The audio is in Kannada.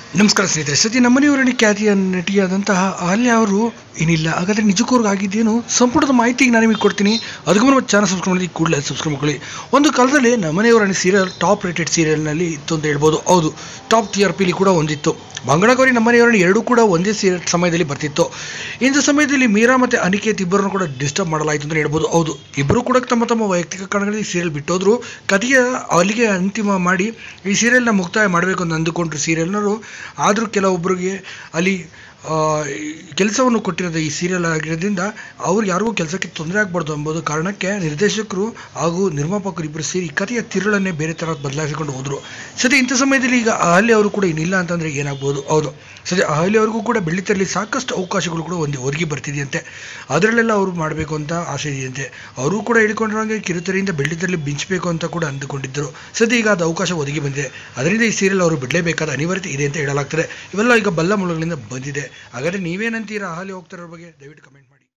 ನಮಸ್ಕಾರ ಸ್ನೇಹಿತರೆ ಸತಿ ನಮ್ಮನೆಯವರನ್ನು ಖ್ಯಾತಿಯ ನಟಿಯಾದಂತಹ ಅಹಲ್ಯ ಅವರು ಏನಿಲ್ಲ ಹಾಗಾದ್ರೆ ನಿಜಕ್ಕೂ ಅವ್ರಿಗೆ ಆಗಿದ್ದೇನು ಸಂಪೂರ್ಣದ ಮಾಹಿತಿ ನಾನು ನಿಮಗೆ ಕೊಡ್ತೀನಿ ಅದಕ್ಕೂ ನಮ್ಮ ಚಾನಲ್ ಸಬ್ಸ್ಕ್ರೈಬ್ ಮಾಡಿ ಕೂಡಲೇ ಸಬ್ಸ್ಕ್ರೈಬ್ ಮಾಡ್ಕೊಳ್ಳಿ ಒಂದು ಕಾಲದಲ್ಲಿ ನಮ್ಮನೆಯವರನ್ನು ಸೀರಿಯಲ್ ಟಾಪ್ ರೇಟೆಡ್ ಸೀರಿಯಲ್ನಲ್ಲಿ ಇತ್ತು ಅಂತ ಹೇಳ್ಬೋದು ಹೌದು ಟಾಪ್ ಟಿ ಆರ್ ಪಿಲಿ ಕೂಡ ಒಂದಿತ್ತು ಬಂಗಡಗೌರಿ ನಮ್ಮನೆಯವರನ್ನು ಎರಡೂ ಕೂಡ ಒಂದೇ ಸೀರಿಯಲ್ ಸಮಯದಲ್ಲಿ ಬರ್ತಿತ್ತು ಇಂಥ ಸಮಯದಲ್ಲಿ ಮೀರಾ ಮತ್ತು ಅನಿಕೇತ್ ಇಬ್ಬರನ್ನು ಕೂಡ ಡಿಸ್ಟರ್ಬ್ ಮಾಡಲಾಯಿತು ಅಂತ ಹೇಳ್ಬೋದು ಹೌದು ಇಬ್ಬರು ಕೂಡ ತಮ್ಮ ತಮ್ಮ ವೈಯಕ್ತಿಕ ಕಾರಣಗಳಲ್ಲಿ ಸೀರಿಯಲ್ ಬಿಟ್ಟೋದ್ರು ಕಥೆಯ ಅಲ್ಲಿಗೆ ಅಂತಿಮ ಮಾಡಿ ಈ ಸೀರಿಯಲ್ನ ಮುಕ್ತಾಯ ಮಾಡಬೇಕು ಅಂತ ಅಂದುಕೊಂಡ್ರು ಸೀರಿಯಲ್ನವರು ಆದರೂ ಕೆಲವೊಬ್ಬರಿಗೆ ಅಲ್ಲಿ ಕೆಲಸವನ್ನು ಕೊಟ್ಟಿರೋದು ಈ ಸೀರಿಯಲ್ ಆಗಿರೋದ್ರಿಂದ ಅವ್ರು ಯಾರಿಗೂ ಕೆಲಸಕ್ಕೆ ತೊಂದರೆ ಆಗಬಾರ್ದು ಎಂಬುದು ಕಾರಣಕ್ಕೆ ನಿರ್ದೇಶಕರು ಹಾಗೂ ನಿರ್ಮಾಪಕರು ಇಬ್ಬರು ಸೇರಿ ಕಥೆಯ ತಿರುಳನ್ನೇ ಬೇರೆ ಥರ ಬದಲಾಯಿಸಿಕೊಂಡು ಹೋದರು ಸದ್ಯ ಇಂಥ ಸಮಯದಲ್ಲಿ ಈಗ ಅಹಲ್ಯ ಅವರು ಕೂಡ ಇನ್ನಿಲ್ಲ ಅಂತಂದರೆ ಏನಾಗ್ಬೋದು ಹೌದು ಸದ್ಯ ಅಹಲ್ಯ ಅವ್ರಿಗೂ ಕೂಡ ಬೆಳ್ಳಿತೆರಲಿ ಸಾಕಷ್ಟು ಅವಕಾಶಗಳು ಕೂಡ ಒಂದು ಒದಗಿ ಬರ್ತಿದೆಯಂತೆ ಅದರಲ್ಲೆಲ್ಲ ಅವರು ಮಾಡಬೇಕು ಅಂತ ಆಸೆ ಇದೆಯಂತೆ ಅವರು ಕೂಡ ಹೇಳಿಕೊಂಡಿರೋಂಗೆ ಕಿರುತೆರೆಯಿಂದ ಬೆಳ್ಳಿತೆರಲಿ ಬಿಂಚಬೇಕು ಅಂತ ಕೂಡ ಅಂದುಕೊಂಡಿದ್ದರು ಸದ್ಯ ಈಗ ಅದು ಅವಕಾಶ ಒದಗಿ ಬಂದಿದೆ ಅದರಿಂದ ಈ ಸೀರಿಯಲ್ ಅವರು ಬಿಡಲೇಬೇಕಾದ ಅನಿವಾರ್ಯತೆ ಇದೆ ಅಂತ ಹೇಳಲಾಗ್ತದೆ ಇವೆಲ್ಲ ಈಗ ಬಲ್ಲ ಮೂಲಗಳಿಂದ ಬಂದಿದೆ ಹಾಗಾದರೆ ನೀವೇನಂತೀರಾ ಅಹಲ್ಯ ಹೋಗ್ತಿರೋ ಬಗ್ಗೆ ದಯವಿಟ್ಟು ಕಮೆಂಟ್ ಮಾಡಿ